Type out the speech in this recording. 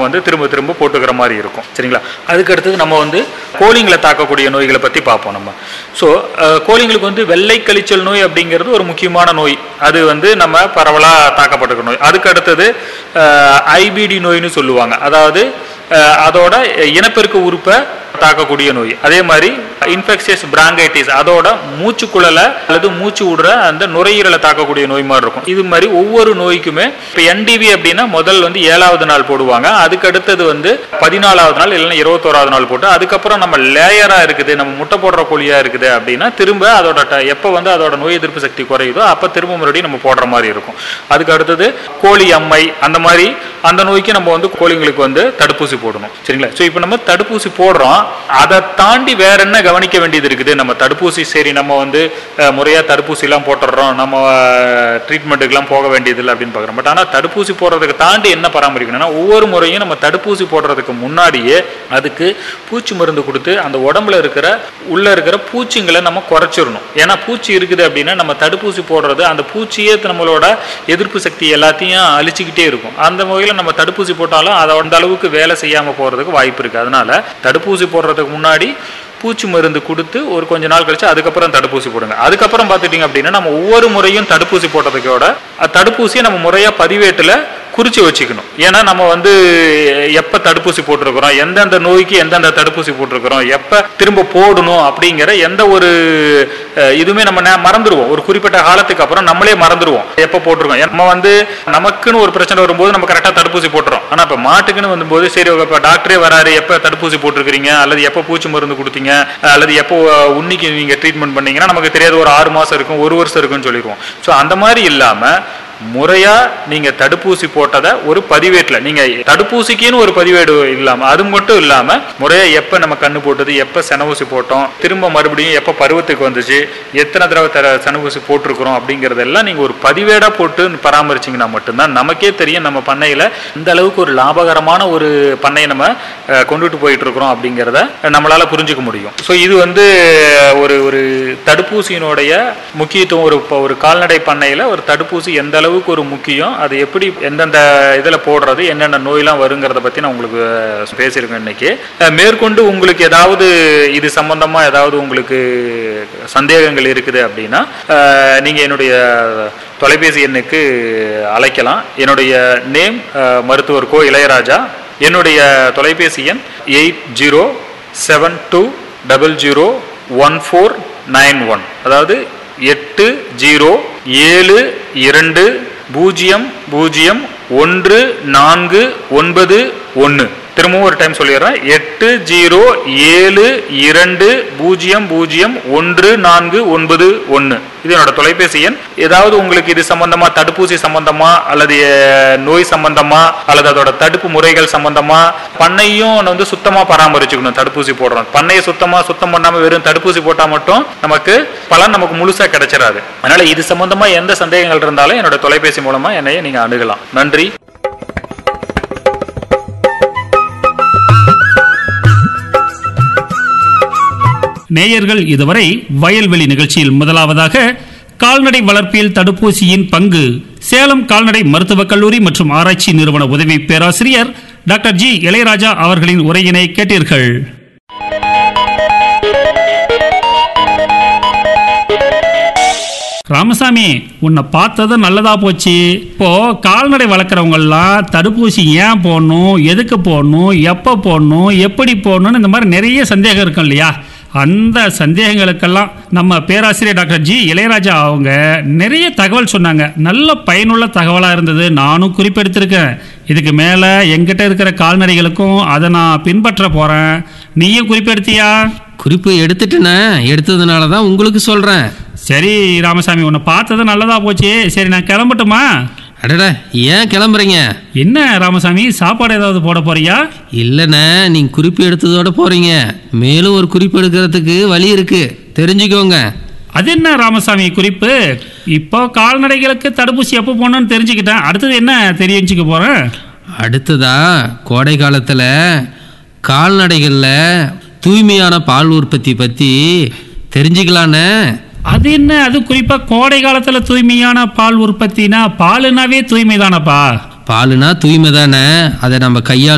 வந்து திரும்ப திரும்ப போட்டுக்கிற மாதிரி இருக்கும் சரிங்களா அதுக்கு அடுத்தது நம்ம வந்து கோழிங்களை தாக்கக்கூடிய நோய்களை பற்றி பார்ப்போம் நம்ம ஸோ கோழிங்களுக்கு வந்து வெள்ளை கழிச்சல் நோய் அப்படிங்கிறது ஒரு முக்கியமான நோய் அது வந்து நம்ம பரவலாக தாக்கப்பட்டிருக்க நோய் அதுக்கு அடுத்தது ஐபிடி நோய்னு சொல்லுவாங்க அதாவது அஹ், அதோட இனப்பெருக்க உறுப்பை தாக்கக்கூடிய நோய் அதே மாதிரி இன்ஃபெக்ஷியஸ் பிராங்கைட்டிஸ் அதோட மூச்சுக்குழலை அல்லது மூச்சு விடுற அந்த நுரையீரலை தாக்கக்கூடிய நோய் மாதிரி இருக்கும் இது மாதிரி ஒவ்வொரு நோய்க்குமே இப்போ என்டிவி அப்படின்னா முதல் வந்து ஏழாவது நாள் போடுவாங்க அதுக்கு அடுத்தது வந்து பதினாலாவது நாள் இல்லைன்னா இருபத்தோராவது நாள் போட்டு அதுக்கப்புறம் நம்ம லேயராக இருக்குது நம்ம முட்டை போடுற கோழியாக இருக்குது அப்படின்னா திரும்ப அதோட ட- எப்போ வந்து அதோட நோய் எதிர்ப்பு சக்தி குறையுதோ அப்போ திரும்ப மறுபடியும் நம்ம போடுற மாதிரி இருக்கும் அதுக்கு அடுத்தது கோழி அம்மை அந்த மாதிரி அந்த நோய்க்கு நம்ம வந்து கோழிங்களுக்கு வந்து தடுப்பூசி போடணும் சரிங்களா ஸோ இப்போ நம்ம தடுப்பூசி போடுறோம் அதை தாண்டி வேற என்ன கவனிக்க வேண்டியது இருக்குது நம்ம தடுப்பூசி சரி நம்ம வந்து அஹ், முறையா தடுப்பூசிலாம் போட்டுடுறோம் நம்ம ட்ரீட்மெண்ட்டுக்கெல்லாம் போக வேண்டியதில்லை அப்படின்னு பார்க்குறோம் பட் ஆனால் தடுப்பூசி போடுறதுக்கு தாண்டி என்ன பராமரிக்கணும்னா ஒவ்வொரு முறையும் நம்ம தடுப்பூசி போடுறதுக்கு முன்னாடியே அதுக்கு பூச்சி மருந்து கொடுத்து அந்த உடம்புல இருக்கிற உள்ள இருக்கிற பூச்சிங்களை நம்ம குறைச்சிடணும் ஏன்னா பூச்சி இருக்குது அப்படின்னா நம்ம தடுப்பூசி போடுறது அந்த பூச்சியே நம்மளோட எதிர்ப்பு சக்தி எல்லாத்தையும் அழிச்சுக்கிட்டே இருக்கும் அந்த வகையில் நம்ம தடுப்பூசி போட்டாலும் அதை அந்த அளவுக்கு வேலை செய்யாமல் போகிறதுக்கு வாய்ப்பு இருக்குது அதனால தடுப்பூசி போடுறதுக்கு முன்னாடி பூச்சி மருந்து கொடுத்து ஒரு கொஞ்ச நாள் கழிச்சு அதுக்கப்புறம் தடுப்பூசி போடுங்க அதுக்கப்புறம் பார்த்துட்டிங்க அப்படின்னா நம்ம ஒவ்வொரு முறையும் தடுப்பூசி போட்டதுக்கோட அஹ், தடுப்பூசியை நம்ம முறையாக பதிவேட்டில் குறித்து வச்சுக்கணும் ஏன்னா நம்ம வந்து எப்போ தடுப்பூசி போட்டிருக்கிறோம் எந்தெந்த நோய்க்கு எந்தெந்த தடுப்பூசி போட்டிருக்கிறோம் எப்போ திரும்ப போடணும் அப்படிங்கிற எந்த ஒரு அஹ், இதுவுமே நம்ம நே- மறந்துடுவோம் ஒரு குறிப்பிட்ட காலத்துக்கு அப்புறம் நம்மளே மறந்துடுவோம் எப்போ போட்டிருக்கோம் நம்ம வந்து நமக்குன்னு ஒரு பிரச்சனை வரும்போது நம்ம கரெக்டாக தடுப்பூசி போட்டுறோம் ஆனால் இப்போ மாட்டுக்குன்னு வரும்போது சரி இப்போ டாக்டரே வராரு எப்போ தடுப்பூசி போட்டிருக்கிறீங்க அல்லது எப்போ பூச்சி மருந்து கொடுத்தீங்க அல்லது எப்போ அஹ், உன்னிக்கு நீங்கள் ட்ரீட்மெண்ட் பண்ணீங்கன்னா நமக்கு தெரியாது ஒரு ஆறு மாதம் இருக்கும் ஒரு வருஷம் இருக்கும்னு சொல்லிடுவோம் ஸோ அந்த மாதிரி இல்லாமல் முறையா நீங்க தடுப்பூசி போட்டதை ஒரு பதிவேட்டில் நீங்க தடுப்பூசிக்குன்னு ஒரு பதிவேடு இல்லாம அது மட்டும் இல்லாம முறையா எப்ப நம்ம கண்ணு போட்டது எப்ப செனவூசி போட்டோம் திரும்ப மறுபடியும் எப்ப பருவத்துக்கு வந்துச்சு எத்தனை தடவை தர செனவூசி போட்டிருக்கிறோம் அப்படிங்கறதெல்லாம் நீங்க ஒரு பதிவேடா போட்டு பராமரிச்சீங்கன்னா மட்டும்தான் நமக்கே தெரியும் நம்ம பண்ணையில இந்த அளவுக்கு ஒரு லாபகரமான ஒரு பண்ணையை நம்ம அஹ், கொண்டுட்டு போயிட்டு இருக்கிறோம் அப்படிங்கிறத நம்மளால புரிஞ்சுக்க முடியும் ஸோ இது வந்து ஒரு ஒரு தடுப்பூசியினுடைய முக்கியத்துவம் ஒரு இப்போ ஒரு கால்நடை பண்ணையில் ஒரு தடுப்பூசி எந்த அளவுக்கு ஒரு முக்கியம் அது எப்படி எந்தெந்த இதில் போடுறது என்னென்ன நோயெல்லாம் வருங்கிறத பற்றி நான் உங்களுக்கு அஹ், பேசியிருக்கேன் இன்னைக்கு அஹ், மேற்கொண்டு உங்களுக்கு ஏதாவது இது சம்பந்தமாக ஏதாவது உங்களுக்கு சந்தேகங்கள் இருக்குது அப்படின்னா நீங்கள் என்னுடைய தொலைபேசி எண்ணுக்கு அழைக்கலாம் என்னுடைய நேம் மருத்துவர் கோ இளையராஜா என்னுடைய தொலைபேசி எண் eight zero seven two double zero one four nine one அதாவது எட்டு ஜீரோ ஏழு இரண்டு பூஜ்ஜியம் பூஜ்ஜியம் ஒன்று நான்கு ஒன்பது ஒன்று திரும்பவும் ஒரு டைம் சொல்லிடுறேன் எட்டு ஜீரோ ஏழு இரண்டு பூஜ்ஜியம் பூஜ்ஜியம் ஒன்று நான்கு ஒன்பது ஒன்று இது என்னோட தொலைபேசி எண் ஏதாவது உங்களுக்கு இது சம்பந்தமா தடுப்பூசி சம்பந்தமா அல்லது அஹ், நோய் சம்பந்தமா அல்லது அதோட தடுப்பு முறைகள் சம்பந்தமா பண்ணையும் வந்து சுத்தமா பராமரிச்சுக்கணும் தடுப்பூசி போடுறோம் பண்ணையை சுத்தமா சுத்தம் பண்ணாம வெறும் தடுப்பூசி போட்டா மட்டும் நமக்கு பலன் நமக்கு முழுசா கிடைச்சிடாது அதனால இது சம்பந்தமா எந்த சந்தேகங்கள் இருந்தாலும் என்னோட தொலைபேசி மூலமா என்னைய நீங்க அணுகலாம் நன்றி நேயர்கள் இதுவரை வயல்வெளி நிகழ்ச்சியில் முதலாவதாக கால்நடை வளர்ப்பியல் தடுப்பூசியின் பங்கு சேலம் கால்நடை மருத்துவக் கல்லூரி மற்றும் ஆராய்ச்சி நிறுவன உதவி பேராசிரியர் டாக்டர் ஜி இளையராஜா அவர்களின் உரையினை கேட்டீர்கள் ராமசாமி உன்னை பார்த்தது நல்லதா போச்சு இப்போ கால்நடை வளர்க்குறவங்க எல்லாம் தடுப்பூசி ஏன் போடணும் எதுக்கு போடணும் எப்போ போடணும் எப்படி போடணும்னு இந்த மாதிரி நிறைய சந்தேகம் இருக்கும் இல்லையா அந்த சந்தேகங்களுக்கெல்லாம் நம்ம பேராசிரியர் டாக்டர் ஜி இளையராஜா அவங்க நிறைய தகவல் சொன்னாங்க நல்ல பயனுள்ள தகவலாக இருந்தது நானும் குறிப்பெடுத்திருக்கேன் இதுக்கு மேலே எங்கிட்ட இருக்கிற கால்நடைகளுக்கும் அதை நான் பின்பற்ற போகிறேன் நீயும் குறிப்பெடுத்தியா குறிப்பு எடுத்துட்டேனே எடுத்ததுனால தான் உங்களுக்கு சொல்கிறேன் சரி ராமசாமி உன்னை பார்த்தது நல்லதா போச்சு சரி நான் கிளம்பட்டுமா அடடா ஏன் கிளம்புறீங்க என்ன ராமசாமி சாப்பாடு ஏதாவது போட போறியா இல்லைண்ணே நீங்கள் குறிப்பு எடுத்ததோட போகிறீங்க மேலும் ஒரு குறிப்பு எடுக்கிறதுக்கு வழி இருக்கு தெரிஞ்சுக்கோங்க அது என்ன ராமசாமி குறிப்பு இப்போ கால்நடைகளுக்கு தடுப்பூசி எப்போ போடணும்னு தெரிஞ்சுக்கிட்டேன் அடுத்தது என்ன தெரிஞ்சுக்க போறேன் அடுத்ததா கோடை காலத்தில் கால்நடைகளில் தூய்மையான பால் உற்பத்தி பற்றி தெரிஞ்சுக்கலாண்ணே அது என்ன அது குறிப்பா கோடை காலத்துல தூய்மையான பால் உற்பத்தினா பாலுனாவே தூய்மை தானப்பா பாலுனா தூய்மை தானே அதை நம்ம கையால்